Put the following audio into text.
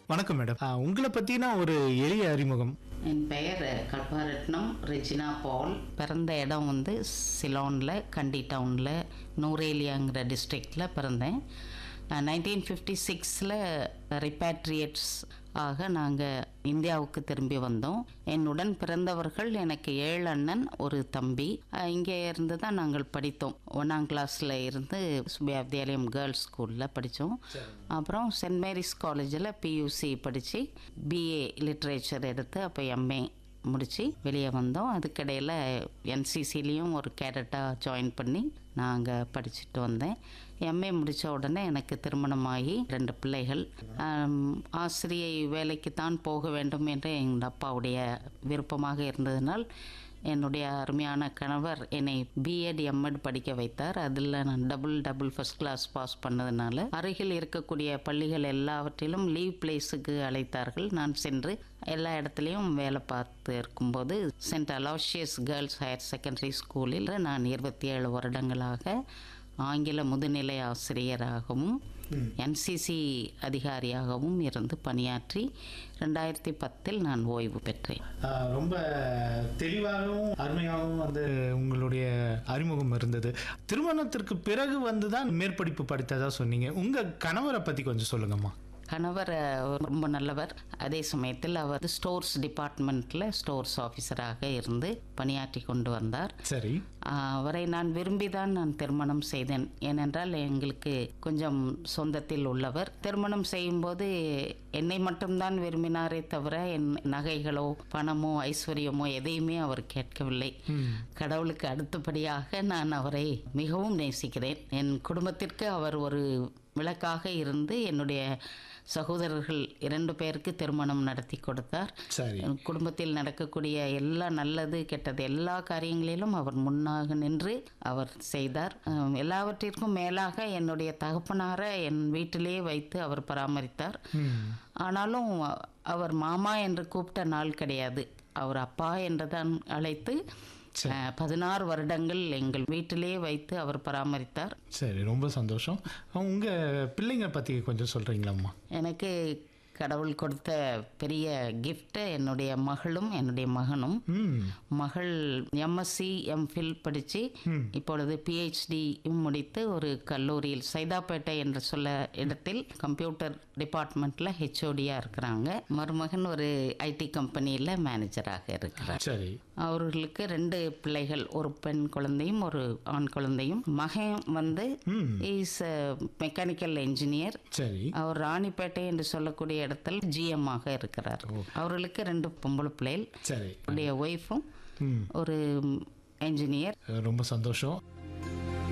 வணக்கம் மேடம் ஆ, உங்களை பத்தின ஒரு எளிய அறிமுகம் என் பெயர் கல்பாரட்னம் ரெஜினா பால் பிறந்த இடம் வந்து சிலோனில் கண்டி டவுனில் நூரேலியாங்கிற டிஸ்ட்ரிக்டில் பிறந்தேன் நைன்டீன் ஃபிஃப்டி சிக்ஸில் ரிப்பேட்ரியேட்ஸ் ஆக நாங்கள் இந்தியாவுக்கு திரும்பி வந்தோம் என்னுடன் பிறந்தவர்கள் எனக்கு ஏழு அண்ணன் ஒரு தம்பி அஹ் இங்கே இருந்து தான் நாங்கள் படித்தோம் ஒன்றாம் கிளாஸில் இருந்து சுபியா வித்யாலயம் கேர்ள்ஸ் ஸ்கூலில் படித்தோம் அப்புறம் சென்ட் மேரிஸ் காலேஜில் பியூசி படித்து பிஏ லிட்ரேச்சர் எடுத்து அப்போ எம்ஏ முடித்து வெளியே வந்தோம் அதுக்கிடையில் என்சிசிலையும் ஒரு கேடட்டாக ஜாயின் பண்ணி நான் அங்கே படிச்சுட்டு வந்தேன் எம்ஏ முடித்த உடனே எனக்கு திருமணமாகி ரெண்டு பிள்ளைகள் ஆம், ஆசிரியை வேலைக்கு தான் போக வேண்டும் என்று எங்கள் அப்பாவுடைய விருப்பமாக இருந்ததினால் என்னுடைய அருமையான கணவர் என்னை பிஎட் எம்எட் படிக்க வைத்தார் அதில் நான் double double first class pass பண்ணதுனால அருகில் இருக்கக்கூடிய பள்ளிகள் எல்லாவற்றிலும் லீவ் பிளேஸுக்கு அழைத்தார்கள் நான் சென்று எல்லா இடத்துலையும் வேலை பார்த்து இருக்கும்போது saint Aloysius girls higher secondary ஸ்கூலில் நான் இருபத்தி ஏழு வருடங்களாக ஆங்கில முதுநிலை ஆசிரியராகவும் என்சிசி அதிகாரியாகவும் இருந்து பணியாற்றி ரெண்டாயிரத்தி பத்தில் நான் ஓய்வு பெற்றேன் ஆ, ரொம்ப தெளிவாகவும் அருமையாகவும் வந்து உங்களுடைய அறிமுகம் இருந்தது திருமணத்திற்கு பிறகு வந்து தான் மேற்படிப்பு படித்ததா சொன்னீங்க உங்க கணவரை பத்தி கொஞ்சம் சொல்லுங்கம்மா கணவர் அஹ், ரொம்ப நல்லவர் அதே சமயத்தில் அவர் ஸ்டோர்ஸ் டிபார்ட்மெண்ட்டில் ஸ்டோர்ஸ் ஆஃபீஸராக இருந்து பணியாற்றி கொண்டு வந்தார் சரி ஆஹ், அவரை நான் விரும்பி தான் நான் திருமணம் செய்தேன் ஏனென்றால் எங்களுக்கு கொஞ்சம் சொந்தத்தில் உள்ளவர் திருமணம் செய்யும்போது என்னை மட்டும்தான் விரும்பினாரே தவிர என் நகைகளோ பணமோ ஐஸ்வர்யமோ எதையுமே அவர் கேட்கவில்லை கடவுளுக்கு அடுத்தபடியாக நான் அவரை மிகவும் நேசிக்கிறேன் என் குடும்பத்திற்கு அவர் ஒரு விளக்காக இருந்து என்னுடைய சகோதரர்கள் இரண்டு பேருக்கு திருமணம் நடத்தி கொடுத்தார் சரி என் குடும்பத்தில் நடக்கக்கூடிய எல்லா நல்லது கெட்டது எல்லா காரியங்களிலும் அவர் முன்னாக நின்று அவர் செய்தார் அஹ் எல்லாவற்றிற்கும் மேலாக என்னுடைய தகப்பனாரை என் வீட்டிலேயே வைத்து அவர் பராமரித்தார் ம். ஆனாலும் அவர் மாமா என்று கூப்பிட்ட நாள் கிடையாது அவர் அப்பா என்று தான் அழைத்து சரி. அஹ், பதினாறு வருடங்கள் எங்கள் வீட்டிலேயே வைத்து அவர் பராமரித்தார் சரி ரொம்ப சந்தோஷம் உங்க பிள்ளைங்க பத்தி கொஞ்சம் சொல்றீங்களாம்மா எனக்கு கடவுள் கொடுத்த பெரிய கிஃப்ட் என்னுடைய மகளும் என்னுடைய மகனும் ம் மகள் எம்எஸ்சி எம்ஃபில் படித்து இப்பொழுது பிஹெச்டி முடித்து ஒரு கல்லூரியில் சைதாப்பேட்டை என்று சொல்ல இடத்தில் கம்ப்யூட்டர் டிபார்ட்மெண்ட்டில் ஹெச்ஓடியாக இருக்கிறாங்க மருமகன் ஒரு ஐடி கம்பெனியில் மேனேஜராக இருக்கிறார் சரி அவர்களுக்கு ரெண்டு பிள்ளைகள் ஒரு பெண் குழந்தையும் ஒரு ஆண் குழந்தையும் மகன் வந்து ம் இஸ் மெக்கானிக்கல் என்ஜினியர் சரி அவர் ராணிப்பேட்டை என்று சொல்லக்கூடிய இடத்தில் GM ஆக இருக்கிறார் அவர்களுக்கு ரெண்டு பொம்பளை பிள்ளைகள் சரி அவருடைய ஒய்ஃபும் ம் ஒரு என்ஜினியர் ரொம்ப சந்தோஷம்